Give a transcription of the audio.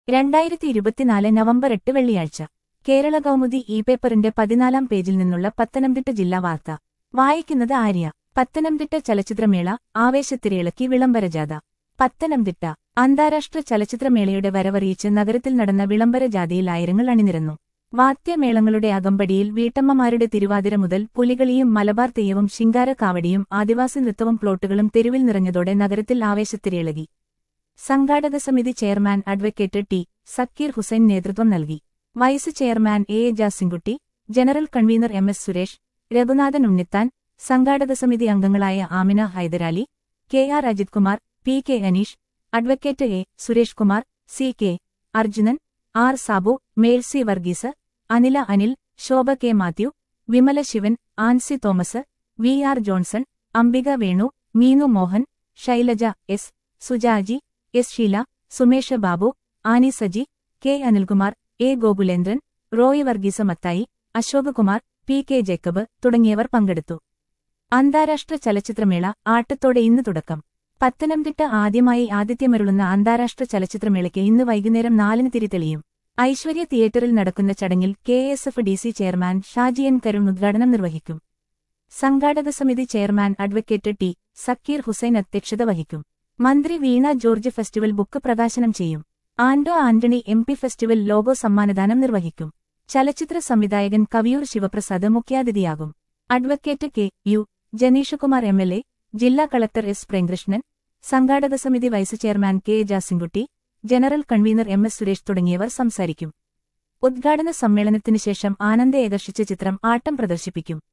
രണ്ടായിരത്തി ഇരുപത്തിനാല് നവംബർ എട്ട് വെള്ളിയാഴ്ച കേരള കൗമുദി ഇ പേപ്പറിന്റെ പതിനാലാം പേജിൽ നിന്നുള്ള പത്തനംതിട്ട ജില്ലാ വാർത്ത വായിക്കുന്നത് ആര്യ പത്തനംതിട്ട ചലച്ചിത്രമേള ആവേശത്തിരയിളക്കി വിളംബരജാഥ പത്തനംതിട്ട അന്താരാഷ്ട്ര ചലച്ചിത്രമേളയുടെ വരവറിയിച്ച് നഗരത്തിൽ നടന്ന വിളംബരജാഥയിൽ ആയിരങ്ങൾ അണിനിരന്നു വാദ്യമേളങ്ങളുടെ അകമ്പടിയിൽ വീട്ടമ്മമാരുടെ തിരുവാതിര മുതൽ പുലികളിയും മലബാർ തെയ്യവും ശിങ്കാരക്കാവടിയും ആദിവാസി നൃത്തവും പ്ലോട്ടുകളും തെരുവിൽ നിറഞ്ഞതോടെ നഗരത്തിൽ ആവേശത്തിരയിളകി സംഘാടക സമിതി chairman advocate T Zakir Hussain നേതൃത്വം നൽകി vice chairman A A Jasinkutty general convener M S Suresh Raghunathan Unnithan സംഘാടക സമിതി അംഗങ്ങളായ Amina Haidarali K R Ajith Kumar P K Aneesh advocate A Suresh Kumar C K Arjunan R Sabu Mercy Varghese Anila Anil Shobha K Mathew Vimala Sivan Ancy Thomas V R Johnson Ambika Venu Meenu Mohan Shylaja S Sujaji S Sheela Sumesha Babu Annie Saji K Anilkumar A Gokulendran Roy Varghese Mathai Ashok Kumar P K Jacob തുടങ്ങിയവർ പങ്കെടുത്തു അന്താരാഷ്ട്ര ചലച്ചിത്രമേള ആട്ടത്തോടെ ഇന്ന് തുടക്കം പത്തനംതിട്ട ആദ്യമായി ആതിഥ്യമരുളുന്ന അന്താരാഷ്ട്ര ചലച്ചിത്രമേളയ്ക്ക് ഇന്ന് വൈകുന്നേരം നാലിന് തിരിതെളിയും ഐശ്വര്യ തിയേറ്ററിൽ നടക്കുന്ന ചടങ്ങിൽ K S F D C chairman Shaji N Karun ഉദ്ഘാടനം നിർവഹിക്കും സംഘാടക സമിതി chairman advocate T Zakir Hussain അധ്യക്ഷത വഹിക്കും മന്ത്രി വീണ ജോർജ് ഫെസ്റ്റിവൽ ബുക്ക് പ്രകാശനം ചെയ്യും Anto Antony M P festival logo സമ്മാനദാനം നിർവഹിക്കും ചലച്ചിത്ര സംവിധായകൻ കവിയൂർ ശിവപ്രസാദ് മുഖ്യാതിഥിയാകും advocate K U Janeeshkumar M L A ജില്ലാ കളക്ടർ എസ് പ്രേംകൃഷ്ണൻ സംഘാടക സമിതി vice chairman K A Jasinkutty general convener M S Suresh തുടങ്ങിയവർ സംസാരിക്കും ഉദ്ഘാടന സമ്മേളനത്തിനുശേഷം ആനന്ദ ഏകർഷിച്ച ചിത്രം ആട്ടം പ്രദർശിപ്പിക്കും